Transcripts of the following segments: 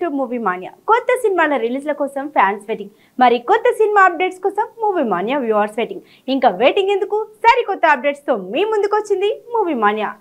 movie మాన్యా కొత్త సినిమాల రిలీజ్ల కోసం ఫ్యాన్స్ వెయిటింగ్ మరి కొత్త సినిమా అప్డేట్స్ కోసం మూవీ మాన్యా వ్యూవర్స్ వెయిటింగ్ ఇంకా వెయిటింగ్ ఎందుకు సరికొత్త అప్డేట్స్ తో మీ ముందుకు వచ్చింది మూవీ మాన్యా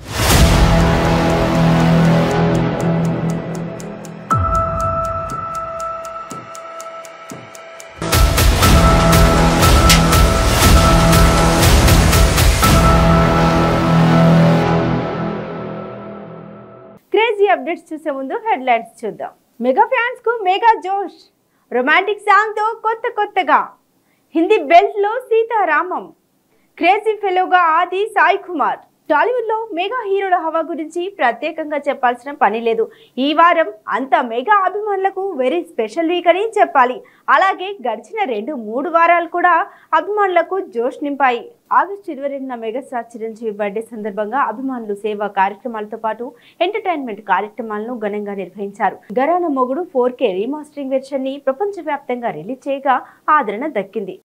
క్రేజీ అప్డేట్స్ చూసే ముందు హెడ్లైన్స్ చూద్దాం మెగా ఫ్యాన్స్ కు మెగా జోష్ రొమాంటిక్ సాంగ్ తో కొత్త కొత్తగా హిందీ బెల్ట్ లో సీతారామం క్రేజీ ఫెలోగా ఆది సాయి కుమార్ టాలీవుడ్ లో మెగా హీరోల హవా గురించి ప్రత్యేకంగా చెప్పాల్సిన పని లేదు ఈ వారం అంత మెగా అభిమానులకు వెరీ స్పెషల్ వీక్ అని చెప్పాలి అలాగే గడిచిన రెండు మూడు వారాలు కూడా అభిమానులకు జోష్ నింపాయి ఆగస్టు ఇరవై రెండున మెగాస్టార్ చిరంజీవి బర్త్డే సందర్భంగా అభిమానులు సేవా కార్యక్రమాలతో పాటు ఎంటర్టైన్మెంట్ కార్యక్రమాలను ఘనంగా నిర్వహించారు గరాన మొగుడు ఫోర్ కే రీమాస్టరింగ్ వెర్షన్ ని ప్రపంచవ్యాప్తంగా రిలీజ్ చేయగా ఆదరణ దక్కింది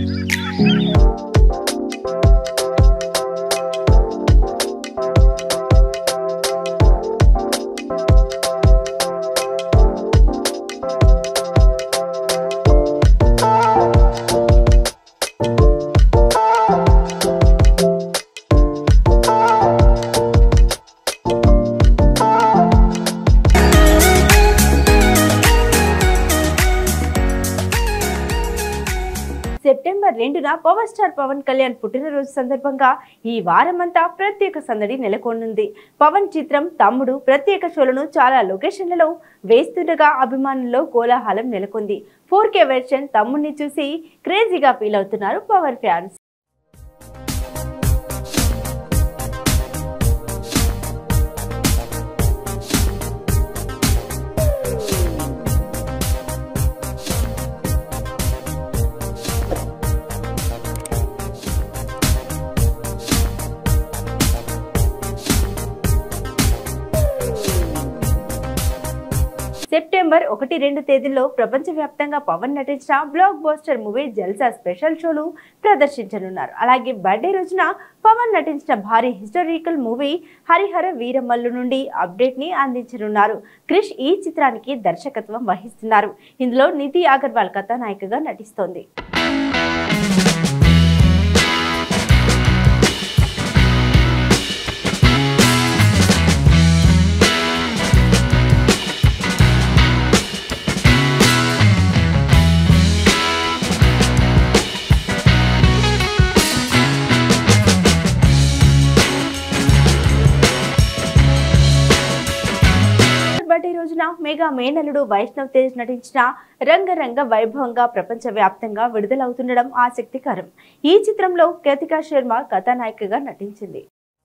సెప్టెంబర్ రెండున పవర్ స్టార్ పవన్ కళ్యాణ్ పుట్టినరోజు సందర్భంగా ఈ వారమంతా ప్రత్యేక సందడి నెలకొనుంది పవన్ చిత్రం తమ్ముడు ప్రత్యేక షోలను చాలా లొకేషన్లలో వేస్తుండగా అభిమానుల్లో కోలాహలం నెలకొంది ఫోర్ కే వెర్షన్ తమ్ముడిని చూసి క్రేజీగా ఫీల్ అవుతున్నారు పవర్ ఫ్యాన్స్ సెప్టెంబర్ ఒకటి రెండు తేదీల్లో ప్రపంచవ్యాప్తంగా పవన్ నటించిన blockbuster movie Jalsa special షోలు ప్రదర్శించనున్నారు అలాగే బర్త్డే రోజున పవన్ నటించిన భారీ హిస్టారికల్ మూవీ హరిహర వీరమల్లు నుండి అప్డేట్ ని అందించనున్నారు క్రిష్ ఈ చిత్రానికి దర్శకత్వం వహిస్తున్నారు ఇందులో నిధి అగర్వాల్ కథానాయికగా నటిస్తోంది బర్త్డే రోజున మెగా మేనలుడు వైష్ణవ్ తేజ్ నటించిన రంగరంగ వైభవంగా ప్రపంచ వ్యాప్తంగా విడుదలవుతుండడం ఆసక్తికరం ఈ చిత్రంలో కతికా శర్మ కథానాయికగా నటించింది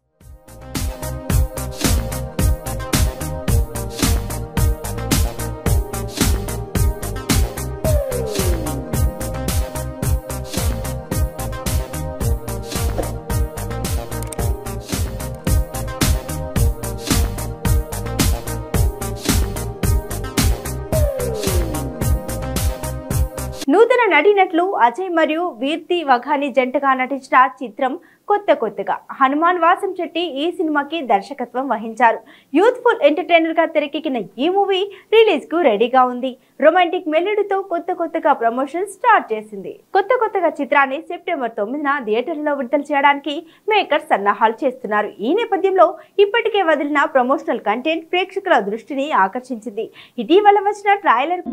నూతన నటినట్లు అజయ్ మరియు వీర్తి వఘాని జంటగా నటించిన చిత్రం కొత్త కొత్తగా హనుమాన్ వాసం చెట్టి ఈ సినిమాకి దర్శకత్వం వహించారు యూత్ఫుల్ ఎంటర్టైనర్ గా తెరకెక్కిన ఈ మూవీ రిలీజ్ కు రెడీగా ఉంది రొమాంటిక్ మెలోడీతో కొత్త కొత్తగా ప్రమోషన్ స్టార్ట్ చేసింది కొత్త కొత్తగా చిత్రాన్ని సెప్టెంబర్ తొమ్మిదిన థియేటర్లో విడుదల చేయడానికి మేకర్స్ సన్నాహాలు చేస్తున్నారు ఈ నేపథ్యంలో ఇప్పటికే వదిలిన ప్రమోషనల్ కంటెంట్ ప్రేక్షకుల దృష్టిని ఆకర్షించింది ఇటీవల వచ్చిన ట్రైలర్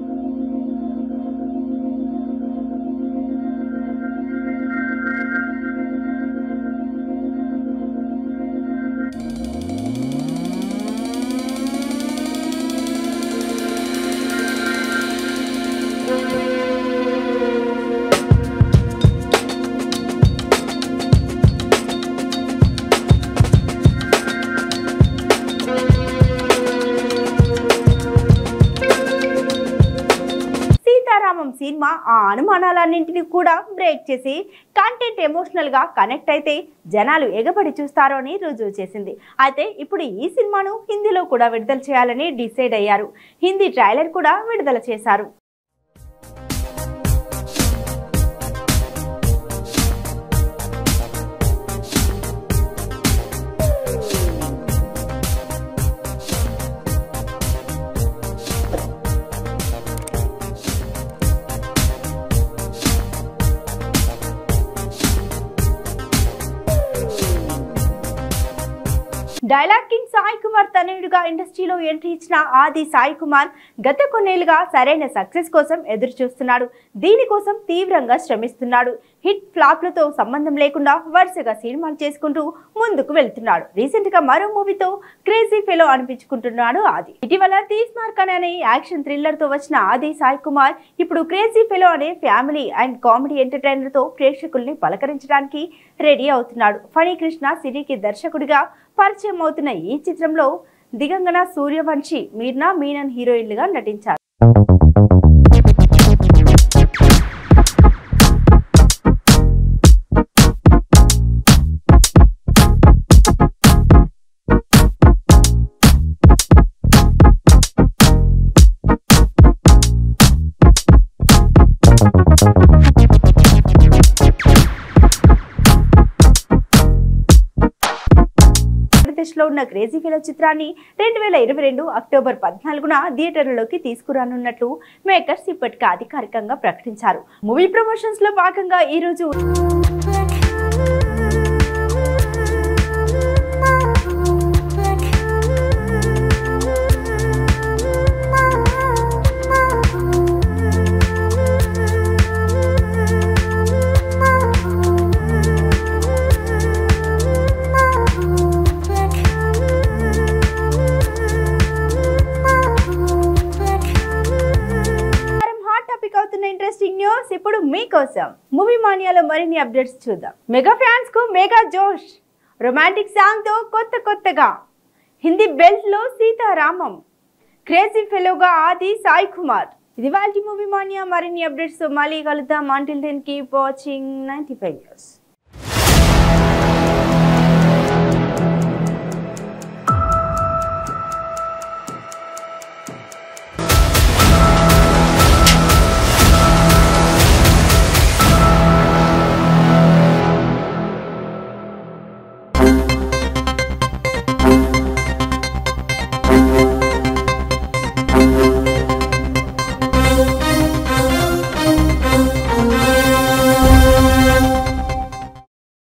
సీతారామం సినిమా ఆ అనుమానాలన్నింటినీ కూడా బ్రేక్ చేసి కంటెంట్ ఎమోషనల్ గా కనెక్ట్ అయితే జనాలు ఎగబడి చూస్తారు అని రుజువు చేసింది అయితే ఇప్పుడు ఈ సినిమాను హిందీలో కూడా విడుదల చేయాలని డిసైడ్ అయ్యారు హిందీ ట్రైలర్ కూడా విడుదల చేశారు డైలాగ్ కింగ్ సాయి కుమార్ తనయుడుగా ఇండస్ట్రీలో ఎంట్రీ ఇచ్చిన ఆది సాయి కుమార్ గత కొన్నేళ్లుగా సరైన సక్సెస్ కోసం ఎదురు చూస్తున్నాడు దీనికోసం తీవ్రంగా శ్రమిస్తున్నాడు హిట్ ఫ్లాప్లతో సంబంధం లేకుండా వరుసగా సినిమాలు చేసుకుంటూ ముందుకు వెళ్తున్నాడు రీసెంట్ గా మరో మూవీతో క్రేజీ ఫెలో అనిపించుకుంటున్నాడు ఆది ఇటీవల తీస్ మార్కన్ అనే యాక్షన్ థ్రిల్లర్ తో వచ్చిన ఆది సాయి కుమార్ ఇప్పుడు క్రేజీ ఫెలో అనే ఫ్యామిలీ అండ్ కామెడీ ఎంటర్టైనర్ తో ప్రేక్షకుల్ని పలకరించడానికి రెడీ అవుతున్నాడు ఫణి కృష్ణ సిరికి దర్శకుడిగా పరిచయం అవుతున్న ఈ చిత్రంలో దిగంగన సూర్యవంశి మీర్నా మీనన్ హీరోయిన్లుగా నటించారు ఆంధ్రప్రదేశ్లో ఉన్న క్రేజీ ఫిలో చిత్రాన్ని రెండు వేల ఇరవై రెండు అక్టోబర్ పద్నాలుగున థియేటర్లలోకి తీసుకురానున్నట్లు మేకర్స్ ఇప్పటికే అధికారికంగా ప్రకటించారు మూవీ ప్రమోషన్స్ లో భాగంగా ఈ రోజు వారం హాట్ టాపిక్ అవుతున్న ఇంట్రెస్టింగ్ న్యూస్ ఇప్పుడు మీకోసం మూవీ మానియాలో మరిన్ని అప్డేట్స్ చూద్దాం మెగా ఫ్యాన్స్ కు మెగా జోష్ రొమాంటిక్ సాంగ్ తో కొత్త కొత్తగా హిందీ బెల్ట్ లో సీతారామం క్రేజీ ఫెలోగా ఆది సాయి కుమార్ ఇది వాళ్ళ మూవీ మానియా మరిన్ని అప్డేట్స్ మళ్ళీ కలుద్దాం until then keep watching ninety five news